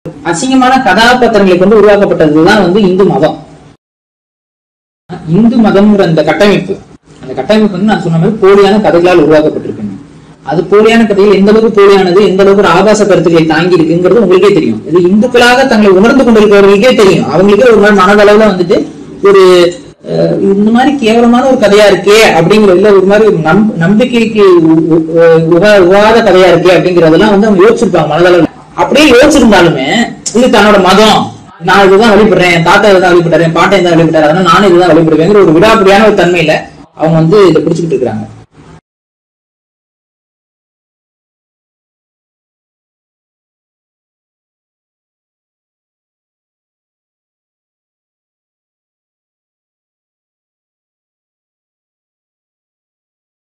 அசிங்கமான கதாபாத்திரங்களை கொண்டு உருவாக்கப்பட்டதுதான் வந்து இந்து மதம் இந்து மதம்ங்கிற அந்த கட்டமைப்பு அந்த கட்டமைப்பு வந்து நான் சொன்ன மாதிரி போலியான கதைகளால் உருவாக்கப்பட்டிருக்கு அது போலியான கதைகள் எந்த அளவுக்கு போலியானது எந்த அளவுக்கு ஒரு ஆபாச கருத்துக்களை தாங்கி இருக்குங்கிறது உங்களுக்கே தெரியும் இது இந்துக்களாக தங்களை உணர்ந்து கொண்டிருக்கிறவர்களுக்கே தெரியும் அவங்களுக்கே ஒரு மாதிரி மனதளவுல வந்துட்டு ஒரு அஹ், இந்த மாதிரி கேவலமான ஒரு கதையா இருக்கே அப்படிங்கிற இல்ல ஒரு மாதிரி நம்- நம்பிக்கைக்கு உ- உ- உகா- உகாத கதையா இருக்கே அப்படிங்கறதெல்லாம் வந்து அவங்க யோசிச்சிருப்பாங்க மனதளவுல அப்படியே யோசிச்சிருந்தாலுமே இது தன்னோட மதம் நான் இதுதான் வழிபடுறேன் என் தாத்தா இதுதான் வழிபடுறேன் பாட்டை இதுதான் வழிபடுறாரு அதனால நானும் இதுதான் வழிபடுவேங்கிற ஒரு விடாப்பிடியான ஒரு தன்மையில அவங்க வந்து இதை பிடிச்சிக்கிட்டு இருக்காங்க